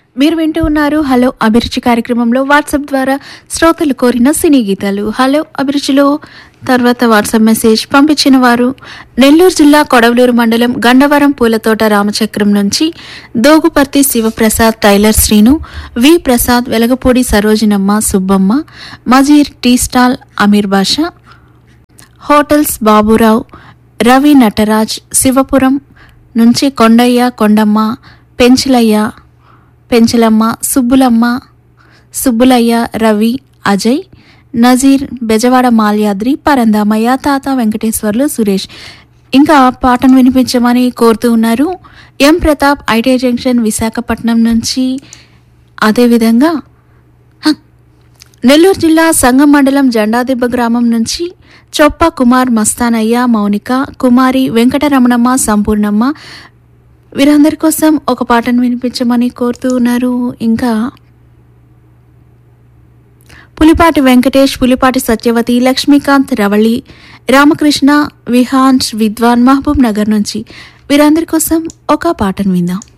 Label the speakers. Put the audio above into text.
Speaker 1: మీరు వింటూ ఉన్నారు హలో అభిరుచి కార్యక్రమంలో వాట్సాప్ ద్వారా శ్రోతలు కోరిన సినీ గీతాలు హలో అభిరుచిలో తర్వాత వాట్సాప్ మెసేజ్ పంపించిన వారు నెల్లూరు జిల్లా కొడవలూరు మండలం గండవరం పూలతోట రామచక్రం నుంచి Doguparthi Sivaprasad tailor Srinu V Prasad Velagapudi Sarojinamma Subbamma Majeer tea stall Ameer Basha hotels Baburao Ravi Nataraj Sivapuram నుంచి కొండయ్య కొండమ్మ పెంచలయ్య పెంచలమ్మ సుబ్బులమ్మ సుబ్బులయ్య రవి అజయ్ నజీర్ బెజవాడ మాల్యాద్రి పరందామయ్య తాత వెంకటేశ్వర్లు సురేష్ ఇంకా పాటను వినిపించమని కోరుతూ ఉన్నారు M Pratap IT junction Visakhapatnam నుంచి అదేవిధంగా హ, నెల్లూరు జిల్లా సంగం మండలం జెండాదిబ్బ గ్రామం నుంచి చొప్ప కుమార్ మస్తానయ్య మౌనిక కుమారి వెంకటరమణమ్మ సంపూర్ణమ్మ వీరందరి కోసం ఒక పాటను వినిపించమని కోరుతూ ఉన్నారు ఇంకా పులిపాటి వెంకటేష్ పులిపాటి సత్యవతి లక్ష్మీకాంత్ రవళి రామకృష్ణ విహాన్స్ విద్వాన్ మహబూబ్ నగర్ నుంచి వీరందరి కోసం ఒక పాటను విందాం